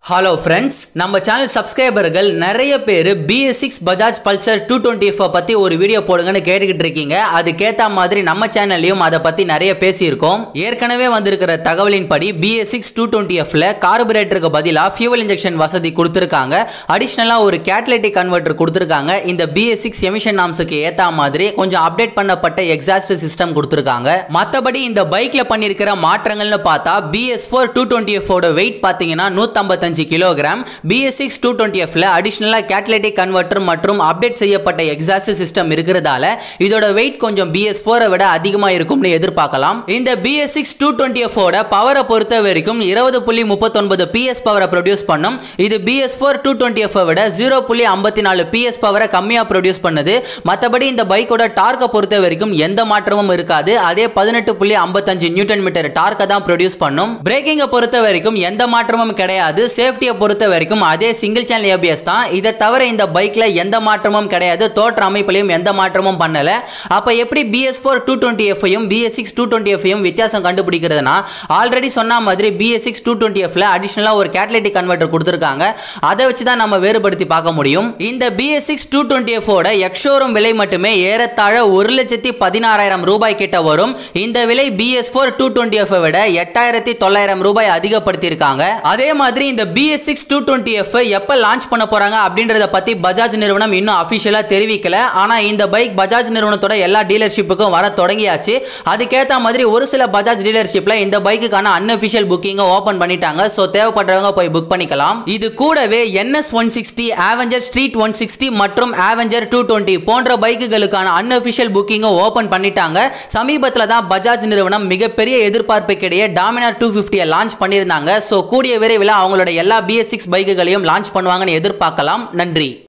hello friends நம்ம channel சப்ஸ்கிரைபர்கள் நிறைய பேர் BS six Bajaj Pulsar two twenty பற்றி ஒரு வீடியோ போடுங்கன்னு கேட்டுக்கிட்டு இருக்கீங்க அதுக்கேற்ற மாதிரி நம்ம சேனல்லையும் அதை பற்றி நிறைய பேசியிருக்கோம் ஏற்கனவே வந்திருக்கிற தகவலின்படி பிஎஸ் சிக்ஸ் டூ டுவெண்ட்டி எஃப்ல கார்பரேட்டருக்கு பதிலாக ஃபியூவல் இன்ஜெக்ஷன் வசதி கொடுத்துருக்காங்க அடிஷ்னலாக ஒரு கேட்டலைட்டிக் கன்வெர்ட்டர் கொடுத்துருக்காங்க இந்த பிஎஸ் சிக்ஸ் எமிஷன் நாம்ஸுக்கு ஏற்ற மாதிரி கொஞ்சம் அப்டேட் பண்ணப்பட்ட எக்ஸாஸ்ட் சிஸ்டம் கொடுத்துருக்காங்க மற்றபடி இந்த பைக்கில் பண்ணியிருக்கிற மாற்றங்கள்னு பார்த்தா பிஎஸ் ஃபோர் டூ டுவெண்ட்டி எஃபோட வெயிட் பார்த்தீங்கன்னா நூற்றம்பத்தஞ்சு kilogram BS six two twenty எஃப்ல அடிஷ்னலாக கேட்டலைட்டிக் கன்வெர்ட்டர் மற்றும் அப்டேட் செய்யப்பட்ட எக்ஸாஸ்ட் சிஸ்டம் இருக்கிறதால இதோட வெயிட் கொஞ்சம் பிஎஸ் ஃபோரை விட அதிகமாக இருக்கும்னு எதிர்பார்க்கலாம் இந்த பிஎஸ் சிக்ஸ் டூ டுவெண்ட்டி எஃபோட பவரை பொறுத்த வரைக்கும் இருபது புள்ளி முப்பத்தொன்பது பிஎஸ் பவரை ப்ரொடியூஸ் பண்ணும் இது BS four two twenty F விட ஜீரோ புள்ளி ஐம்பத்தி நாலு பிஎஸ் பவரை கம்மியாக ப்ரொடியூஸ் பண்ணுது மற்றபடி இந்த பைக்கோட டார்க்கை பொறுத்த வரைக்கும் எந்த மாற்றமும் இருக்காது அதே பதினெட்டு புள்ளி ஐம்பத்தஞ்சு நியூட்டன் மீட்டர் டார்க்கை தான் ப்ரொடியூஸ் பண்ணும் பிரேக்கிங்கை பொறுத்த வரைக்கும் எந்த மாற்றமும் கிடையாது சேஃப்டியை பொறுத்த வரைக்கும் அதே சிங்கிள் சேனல் ஏபிஎஸ் தான் இதை தவிர இந்த பைக்கில் எந்த மாற்றமும் கிடையாது தோற்ற அமைப்பிலையும் எந்த மாற்றமும் பண்ணல அப்போ எப்படி பிஎஸ் ஃபோர் டூ டுவெண்ட்டி எஃப்ஐயும் பிஎஸ் சிக்ஸ் டூ டுவெண்ட்டி எஃப்ஐயும் வித்தியாசம் கண்டுபிடிக்கிறதுனா ஆல்ரெடி சொன்ன மாதிரி பிஎஸ் சிக்ஸ் டூ டுவெண்ட்டி எஃப்ல அடிஷனலாக ஒரு கேட்டலைட்டிக் கன்வெர்ட்டர் கொடுத்துருக்காங்க அதை வச்சு தான் நம்ம வேறுபடுத்தி பார்க்க முடியும் இந்த பிஎஸ் சிக்ஸ் டூ டுவெண்ட்டி எஃபோட எக்ஷோரூம் விலை மட்டுமே ஏறத்தாழ ஒரு லட்சத்தி பதினாறாயிரம் ரூபாய் கிட்ட வரும் இந்த விலை BS four two twenty F விட எட்டாயிரத்தி தொள்ளாயிரம் ரூபாய் அதிகப்படுத்தியிருக்காங்க அதே மாதிரி இந்த BS six two twenty F எப்போ லான்ச் பண்ண போறாங்க அப்படின்றத பத்தி பஜாஜ் நிறுவனம் இன்னும் அஃபிஷியலாக தெரிவிக்கல ஆனால் இந்த பைக் பஜாஜ் நிறுவனத்தோட எல்லா டீலர்ஷிப்புக்கும் வர தொடங்கியாச்சு அதுக்கேற்ற மாதிரி ஒரு சில பஜாஜ் டீலர்ஷிப்ல இந்த பைக்குக்கான அன்அஃபிஷியல் புக்கிங்கை ஓப்பன் பண்ணிட்டாங்க ஸோ தேவைப்படுறவங்க போய் புக் பண்ணிக்கலாம் இது கூடவே NS one sixty Avenger street one sixty மற்றும் ஆவெஞ்சர் டூ டுவெண்ட்டி போன்ற பைக்குகளுக்கான அன்அஃபிஷியல் புக்கிங்கை ஓப்பன் பண்ணிட்டாங்க சமீபத்தில் தான் பஜாஜ் நிறுவனம் மிகப்பெரிய எதிர்பார்ப்புக்கிடையே டாமினார் டூ ஃபிஃப்டியை லான்ச் பண்ணியிருந்தாங்க ஸோ கூடிய விரைவில் அவங்களோட எல்லா பிஎஸ் சிக்ஸ் பைக்குகளையும் லான்ச் பண்ணுவாங்கன்னு எதிர்பார்க்கலாம் நன்றி